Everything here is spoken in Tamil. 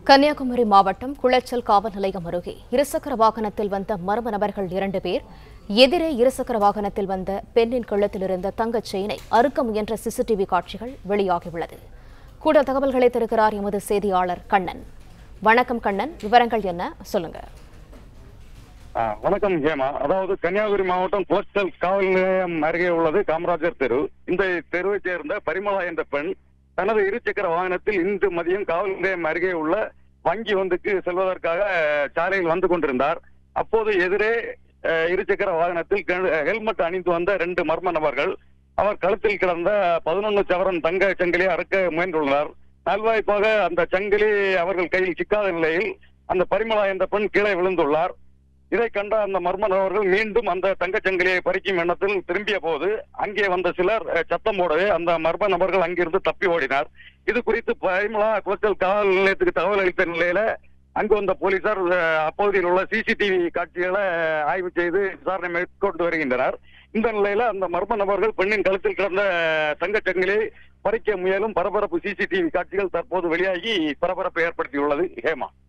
கன்னியாகுமரி மாவட்டம் குளச்சல் காவல் நிலையம் அருகே இருசக்கர வாகனத்தில் வந்த மர்ம நபர்கள் இரண்டு பேர் எதிரே இருசக்கர வாகனத்தில் வந்த பெண்ணின் கழுத்தில் இருந்த தங்கச் செயினை அறுக்க முயன்ற சிசிடிவி காட்சிகள் வெளியாகியுள்ளது கூடுதல் தகவல்களை தருகிறார் எமது செய்தியாளர் கண்ணன் வணக்கம் கண்ணன் விவரங்கள் என்ன சொல்லுங்க ஆ, வணக்கம் ஹேமா அதாவது கன்னியாகுமரி மாவட்டம் கோஸ்டல் காவல் நிலையம் அருகே உள்ளது காமராஜர் தெரு இந்த தெருவைச் சேர்ந்த பரிமளா என்ற பெண் தனது இருசக்கர வாகனத்தில் இன்று மதியம் காவல் நிலையம் அருகே உள்ள வங்கி ஒன்றுக்கு செல்வதற்காக அஹ், சாலையில் வந்து கொண்டிருந்தார் அப்போது எதிரே அஹ், இருசக்கர வாகனத்தில் கெ- ஹெல்மெட் அணிந்து வந்த ரெண்டு மர்ம நபர்கள் அவர் கழுத்தில் கிடந்த பதினொன்று சவரன் தங்க சங்கிலியை அறுக்க முயன்றுள்ளனர் நல்வாய்ப்பாக அந்த சங்கிலி அவர்கள் கையில் சிக்காத நிலையில் அந்த பரிமளா என்ற பெண் கீழே விழுந்துள்ளார் இதை கண்ட அந்த மர்ம நபர்கள் மீண்டும் அந்த தங்கச் சங்கிலியை பறிக்கும் எண்ணத்தில் திரும்பிய போது அங்கே வந்த சிலர் அஹ், சத்தம் போடவே அந்த மர்ம நபர்கள் அங்கிருந்து தப்பி ஓடினார் இது குறித்து பரிமளா கோஸ்டல் காவல் நிலையத்துக்கு தகவல் அளித்த நிலையில அங்கு வந்த போலீசார் அஹ், அப்பகுதியில் உள்ள சிசிடிவி காட்சிகளை அஹ், ஆய்வு செய்து விசாரணை மேற்கொண்டு வருகின்றனர் இந்த நிலையில அந்த மர்ம நபர்கள் பெண்ணின் கழுத்தில் கிடந்த அஹ், தங்கச் சங்கிலியை பறிக்க முயலும் பரபரப்பு சிசிடிவி காட்சிகள் தற்போது வெளியாகி பரபரப்பை ஏற்படுத்தியுள்ளது ஹேமா